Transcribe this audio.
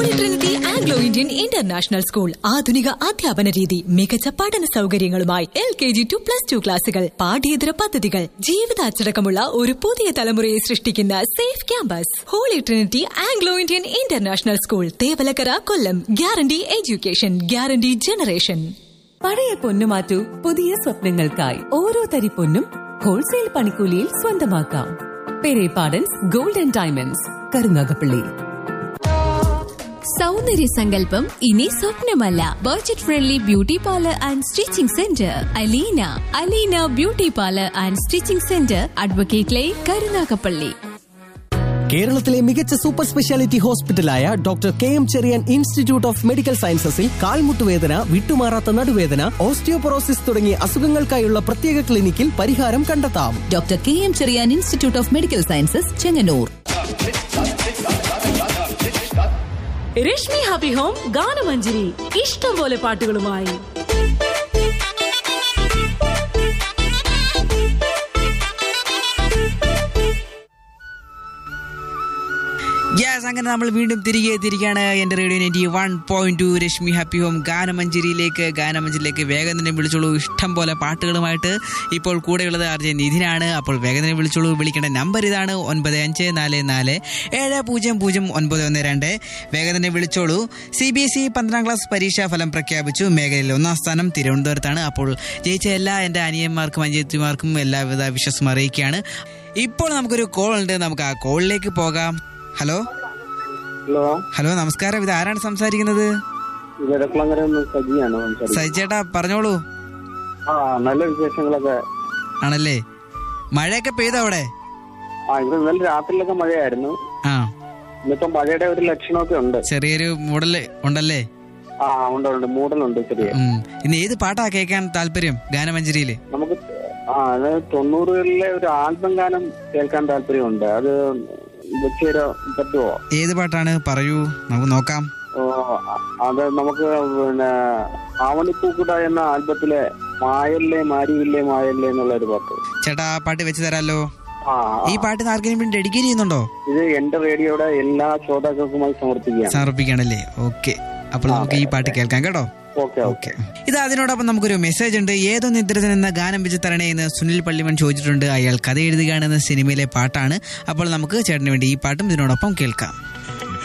Holy Trinity Anglo Indian international school ആധുനിക അധ്യാപന രീതി മികച്ച പഠന സൗകര്യങ്ങളുമായി L K G to plus two ക്ലാസുകൾ പാഠ്യേതര പദ്ധതികൾ ജീവിതാച്ചടക്കമുള്ള ഒരു പുതിയ തലമുറയെ സൃഷ്ടിക്കുന്ന safe campus Holy Trinity Anglo Indian international school Thevalakkara Kollam guarantee education guarantee generation പഴയ പൊന്നു മാറ്റൂ പുതിയ സ്വപ്നങ്ങൾക്കായി ഓരോ തരി പൊന്നും ഹോൾസെയിൽ പണിക്കൂലിയിൽ സ്വന്തമാക്കാം Perepadan's gold and diamonds Karunagappally സൗന്ദര്യ സങ്കല്പം ഇനി സ്വപ്നമല്ല budget friendly beauty parlour and stitching centre Aleena Aleena beauty parlour and stitching centre advocate line Karunagappally കേരളത്തിലെ മികച്ച സൂപ്പർ സ്പെഷ്യാലിറ്റി ഹോസ്പിറ്റലായ doctor K M Cherian institute of medical സയൻസസിൽ കാൽമുട്ടുവേദന വിട്ടുമാറാത്ത നടുവേദന ഓസ്റ്റിയോപൊറോസിസ് തുടങ്ങിയ അസുഖങ്ങൾക്കായുള്ള പ്രത്യേക ക്ലിനിക്കിൽ പരിഹാരം കണ്ടെത്താം doctor K M Cherian institute of medical sciences Chengannur Rashmi happy home ഗാനമഞ്ജരി ഇഷ്ടം പോലെ പാട്ടുകളുമായി യെസ് അങ്ങനെ നമ്മൾ വീണ്ടും തിരികെ എത്തിയിരിക്കുകയാണ് എൻ്റെ radio ninety one point two Rashmi happy home ഗാനമഞ്ചേരിയിലേക്ക് ഗാനമഞ്ചേരിയിലേക്ക് വേഗം തന്നെ വിളിച്ചോളൂ ഇഷ്ടം പോലെ പാട്ടുകളുമായിട്ട് ഇപ്പോൾ കൂടെയുള്ളത് ആർ ജെ നിധിനാണ് അപ്പോൾ വേഗം തന്നെ വിളിച്ചോളൂ വിളിക്കേണ്ട നമ്പർ ഇതാണ് ഒൻപത് അഞ്ച് നാല് നാല് ഏഴ് പൂജ്യം പൂജ്യം ഒൻപത് ഒന്ന് രണ്ട് വേഗം തന്നെ വിളിച്ചോളൂ സി ബി എസ് ഇ പന്ത്രണ്ടാം ക്ലാസ് പരീക്ഷാ ഫലം പ്രഖ്യാപിച്ചു മേഖലയിൽ ഒന്നാം സ്ഥാനം തിരുവനന്തപുരത്താണ് അപ്പോൾ ജയിച്ച എല്ലാ എൻ്റെ അനിയന്മാർക്കും അനിയത്തിമാർക്കും എല്ലാവിധ വിശ്വസം അറിയിക്കുകയാണ് ഇപ്പോൾ നമുക്കൊരു കോൾ ഉണ്ട് നമുക്ക് ആ കോളിലേക്ക് പോകാം ഹലോ ഹലോ ഹലോ നമസ്കാരം ഇത് ആരാണ് സംസാരിക്കുന്നത് ഇത് എടക്കുളങ്ങര സജിയാണ് സംസാരിക്കുന്നത് സജിച്ചേട്ടാ പറഞ്ഞോളൂ ആ നല്ല വിശേഷങ്ങളൊക്കെ ആണല്ലേ മഴയൊക്കെ പെയ്തോ അവിടെ ആ ഇവിടെ ഇന്നലെ രാത്രിയിലൊക്കെ മഴയായിരുന്നു ആ ഇന്നിപ്പോ മഴയുടെ ഒരു ലക്ഷണമൊക്കെ ഉണ്ട് ചെറിയൊരു മൂടല് ഉണ്ടല്ലേ ആ ഉണ്ട് ഉണ്ട് മൂടലുണ്ട് ചെറിയ ഉം. ഇന്ന് ഏത് പാട്ടാ കേൾക്കാൻ താല്പര്യം ഗാനമഞ്ജരിയില് നമുക്ക് ആ അത് തൊണ്ണൂറുകളിലെ ഒരു ആൽബം ഗാനം കേൾക്കാൻ താല്പര്യമുണ്ട് അത് വെച്ച് തരാൻ പറ്റുമോ ഏത് പാട്ടാണ് പറയൂ നമുക്ക് നോക്കാം ഓ, അ- അത് നമുക്ക് പിന്നെ ആവണിപ്പൂക്കുട എന്ന ആൽബത്തിലെ മായല്ലേ മാരിയില്ലേ മായല്ലേ എന്നുള്ള ഒരു പാട്ട് ചേട്ടാ ആ പാട്ട് വെച്ച് തരാലോ ആ ഈ പാട്ട് ആർക്കെങ്കിലും വേണ്ടി ഡെഡിക്കേറ്റ് ചെയ്യുന്നുണ്ടോ ഇത് എന്റെ റേഡിയോയുടെ എല്ലാ ശ്രോതാക്കൾക്കുമായി സമർപ്പിക്കുകയാണ് സമർപ്പിക്കണല്ലേ ഓക്കെ അപ്പോൾ നമുക്ക് ഈ പാട്ട് കേൾക്കാം കേട്ടോ ഓക്കെ ഓക്കെ ഇത് അതിനോടൊപ്പം നമുക്കൊരു മെസ്സേജ് ഉണ്ട് ഏതോ നിദ്രജൻ എന്ന ഗാനം വെച്ച് തരണേ എന്ന് സുനിൽ പള്ളിമൺ ചോദിച്ചിട്ടുണ്ട് അയാൾ കഥ എഴുതുകയാണെന്ന സിനിമയിലെ പാട്ടാണ് അപ്പോൾ നമുക്ക് ചേട്ടന് വേണ്ടി ഈ പാട്ടും ഇതിനോടൊപ്പം കേൾക്കാം